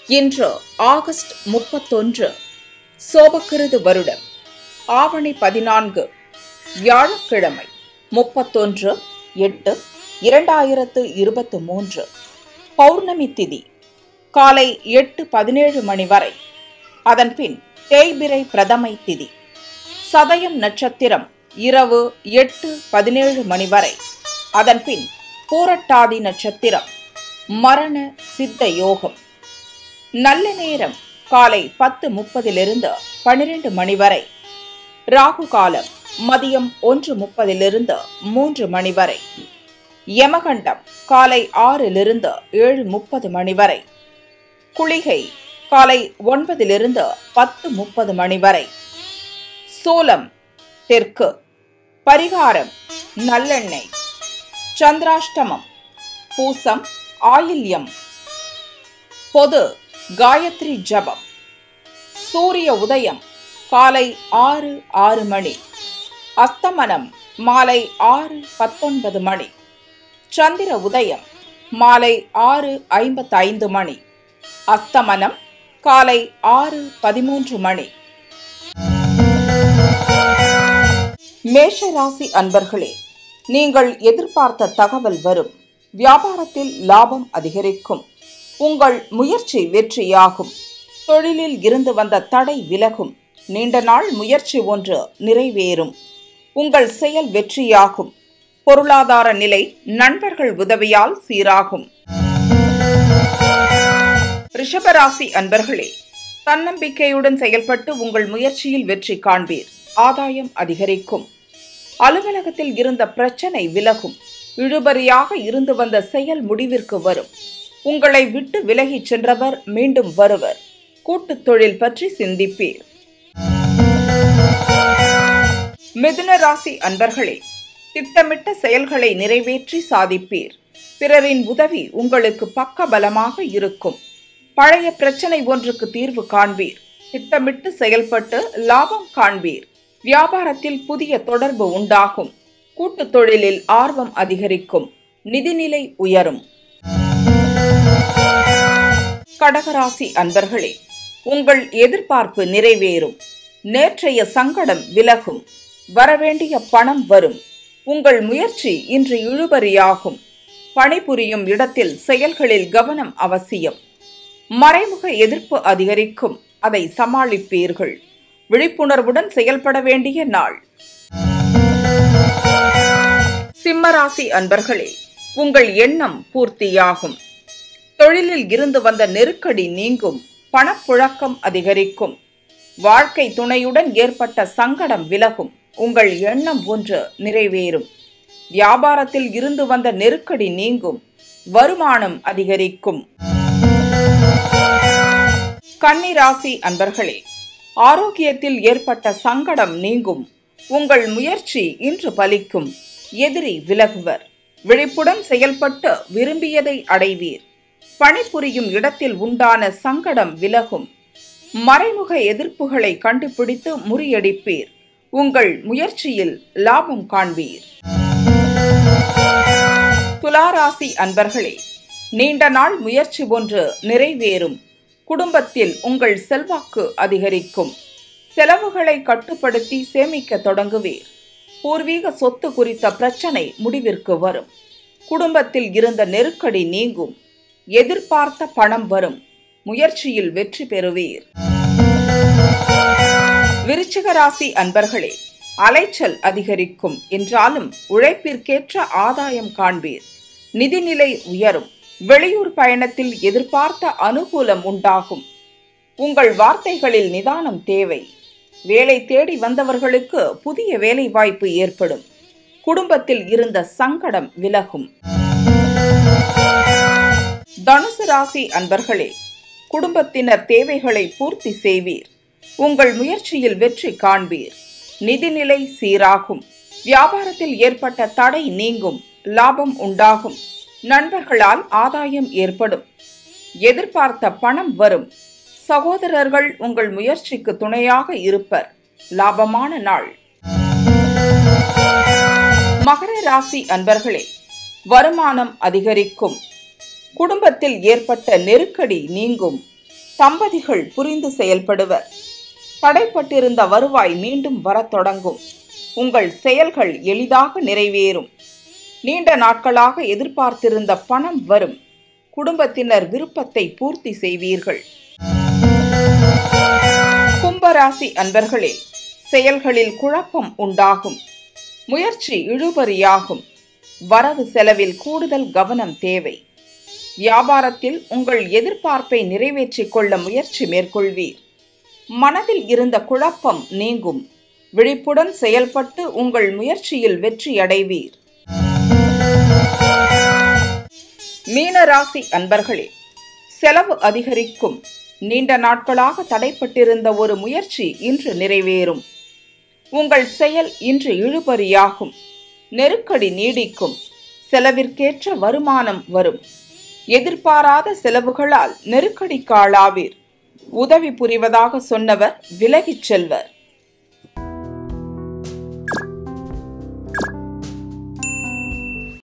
இன்று ஆகஸ்ட் முப்பத்தொன்று சோபக்கிருது வருடம் ஆவணி பதினான்கு வியாழக்கிழமை முப்பத்தொன்று எட்டு இரண்டாயிரத்து இருபத்து மூன்று பௌர்ணமி திதி காலை எட்டு பதினேழு மணி வரை அதன்பின் தேய்பிரை பிரதமை திதி சதயம் நட்சத்திரம் இரவு எட்டு பதினேழு மணி வரை அதன்பின் பூரட்டாதி நட்சத்திரம் மரண சித்த யோகம் நல்ல நேரம் காலை பத்து முப்பதிலிருந்து பனிரெண்டு மணி வரை ராகு காலம் மதியம் ஒன்று முப்பதிலிருந்து மூன்று மணி வரை யமகண்டம் காலை ஆறிலிருந்து ஏழு முப்பது மணி வரை குளிகை காலை ஒன்பதிலிருந்து பத்து முப்பது மணி வரை சோலம் தெற்கு பரிகாரம் நல்லெண்ணெய் சந்திராஷ்டமம் பூசம் ஆயில்யம் பொது காயத்ரி ஜபம் சூரிய உதயம் காலை ஆறு ஆறு மணி அஸ்தமனம் மாலை ஆறு பத்தொன்பது மணி சந்திர உதயம் மாலை ஆறு ஐம்பத்தைந்து மணி அஸ்தமனம் காலை ஆறு பதிமூன்று மணி மேஷ ராசி அன்பர்களே நீங்கள் எதிர்பார்த்த தகவல் வரும் வியாபாரத்தில் லாபம் அதிகரிக்கும் உங்கள் முயற்சி வெற்றியாகும் தொழிலில் இருந்து வந்த தடை விலகும் நீண்ட நாள் முயற்சி ஒன்று நிறைவேறும் உங்கள் செயல் வெற்றியாகும் பொருளாதார நிலை நண்பர்கள் உதவியால் சீராகும் ரிஷபராசி அன்பர்களே தன்னம்பிக்கையுடன் செயல்பட்டு உங்கள் முயற்சியில் வெற்றி காண்பீர் ஆதாயம் அதிகரிக்கும் அலுவலகத்தில் இருந்த பிரச்சனை விலகும் இழுபறியாக இருந்து வந்த செயல் முடிவிற்கு வரும் உங்களை விட்டு விலகிச் சென்றவர் மீண்டும் வருவர் கூட்டுத் தொழில் பற்றி சிந்திப்பீர் மிதுன ராசி அன்பர்களே திட்டமிட்ட செயல்களை நிறைவேற்றி சாதிப்பீர் பிறரின் உதவி உங்களுக்கு பக்க பலமாக இருக்கும் பழைய பிரச்சனை ஒன்றுக்கு தீர்வு காண்பீர் திட்டமிட்டு செயல்பட்டு லாபம் காண்பீர் வியாபாரத்தில் புதிய தொடர்பு உண்டாகும் கூட்டுத் தொழிலில் ஆர்வம் அதிகரிக்கும் நிதிநிலை உயரும் கடகராசி அன்பர்களே உங்கள் எதிர்பார்ப்பு நிறைவேறும் நேற்றைய சங்கடம் விலகும் வரவேண்டிய பணம் வரும் உங்கள் முயற்சி இன்று இழுபறியாகும் பணிபுரியும் இடத்தில் செயல்களில் கவனம் அவசியம் மறைமுக எதிர்ப்பு அதிகரிக்கும் அதை சமாளிப்பீர்கள் விழிப்புணர்வுடன் செயல்பட வேண்டிய நாள் சிம்மராசி அன்பர்களே உங்கள் எண்ணம் பூர்த்தியாகும் தொழிலில் இருந்து வந்த நெருக்கடி நீங்கும் பணப்புழக்கம் அதிகரிக்கும் வாழ்க்கை துணையுடன் ஏற்பட்ட சங்கடம் விலகும் உங்கள் எண்ணம் ஒன்று நிறைவேறும் வியாபாரத்தில் இருந்து வந்த நெருக்கடி நீங்கும் வருமானம் அதிகரிக்கும் கன்னிராசி அன்பர்களே ஆரோக்கியத்தில் ஏற்பட்ட சங்கடம் நீங்கும் உங்கள் முயற்சி இன்று பலிக்கும் எதிரி விலகுவர் விழிப்புடன் செயல்பட்டு விரும்பியதை அடைவீர் பணிபுரியும் இடத்தில் உண்டான சங்கடம் விலகும் மறைமுக எதிர்ப்புகளை கண்டுபிடித்து முறியடிப்பீர் உங்கள் முயற்சியில் லாபம் காண்பீர் துலாராசி அன்பர்களே நீண்ட நாள் முயற்சி ஒன்று நிறைவேறும் குடும்பத்தில் உங்கள் செல்வாக்கு அதிகரிக்கும் செலவுகளை கட்டுப்படுத்தி சேமிக்க தொடங்குவீர் பூர்வீக சொத்து குறித்த பிரச்சனை முடிவிற்கு வரும் குடும்பத்தில் இருந்த நெருக்கடி நீங்கும் எதிர்பார்த்த பணம் வரும் முயற்சியில் வெற்றி பெறுவீர் விருச்சிக ராசி அன்பர்களே அலைச்சல் அதிகரிக்கும் என்றாலும் உழைப்பிற்கேற்ற ஆதாயம் காண்பீர் நிதிநிலை உயரும் வெளியூர் பயணத்தில் எதிர்பார்த்த அனுகூலம் உண்டாகும் உங்கள் வார்த்தைகளில் நிதானம் தேவை வேலை தேடி வந்தவர்களுக்கு புதிய வேலை வாய்ப்பு ஏற்படும் குடும்பத்தில் இருந்த சங்கடம் விலகும் தனுசு ராசி அன்பர்களே குடும்பத்தினர் தேவைகளை பூர்த்தி செய்வீர் உங்கள் முயற்சியில் வெற்றி காண்பீர் நிதிநிலை சீராகும் வியாபாரத்தில் ஏற்பட்ட தடை நீங்கும் லாபம் உண்டாகும் நண்பர்களால் ஆதாயம் ஏற்படும் எதிர்பார்த்த பணம் வரும் சகோதரர்கள் உங்கள் முயற்சிக்கு துணையாக இருப்பர் லாபமான நாள் மகர ராசி அன்பர்களே வருமானம் அதிகரிக்கும் குடும்பத்தில் ஏற்பட்ட நெருக்கடி நீங்கும் தம்பதிகள் புரிந்து செயல்படுவர் தடைப்பட்டிருந்த வருவாய் மீண்டும் வரத் தொடங்கும் உங்கள் செயல்கள் எளிதாக நிறைவேறும் நீண்ட நாட்களாக எதிர்பார்த்திருந்த பணம் வரும் குடும்பத்தினர் விருப்பத்தை பூர்த்தி செய்வீர்கள் கும்பராசி அன்பர்களே செயல்களில் குழப்பம் உண்டாகும் முயற்சி இழுபறியாகும் வரவு செலவில் கூடுதல் கவனம் தேவை வியாபாரத்தில் உங்கள் எதிர்பார்ப்பை நிறைவேற்றிக் கொள்ள முயற்சி மேற்கொள்வீர் மனதில் இருந்த குழப்பம் நீங்கும் விழிப்புடன் செயல்பட்டு உங்கள் முயற்சியில் வெற்றி அடைவீர் மீனராசி அன்பர்களே செலவு அதிகரிக்கும் நீண்ட நாட்களாக தடைப்பட்டிருந்த ஒரு முயற்சி இன்று நிறைவேறும் உங்கள் செயல் இன்று இழுபறியாகும் நெருக்கடி நீடிக்கும் செலவிற்கேற்ற வருமானம் வரும் எதிர்பாராத செலவுகளால் நெருக்கடிக்கு ஆளாவீர் உதவி புரிவதாக சொன்னவர் விலகிச் செல்வர்